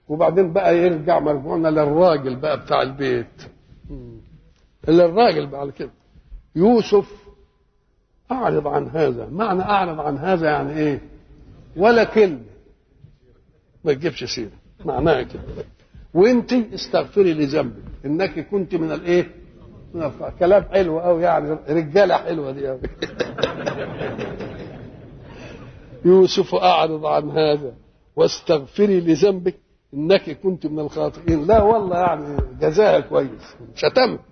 وبعدين بقى يرجع مرجوعنا للراجل بقى بتاع البيت اللي الراجل بعد كده يوسف اعرض عن هذا معنى اعرض عن هذا يعني ايه ولا كلمه ما تجيبش سيره معناها كده وانت استغفري لذنبك انك كنت من الايه من الخ- كلام حلو قوي يعني رجاله حلوه دي قوي يوسف اعرض عن هذا واستغفري لذنبك انك كنت من الخاطئين لا والله يعني جزاها كويس شتمت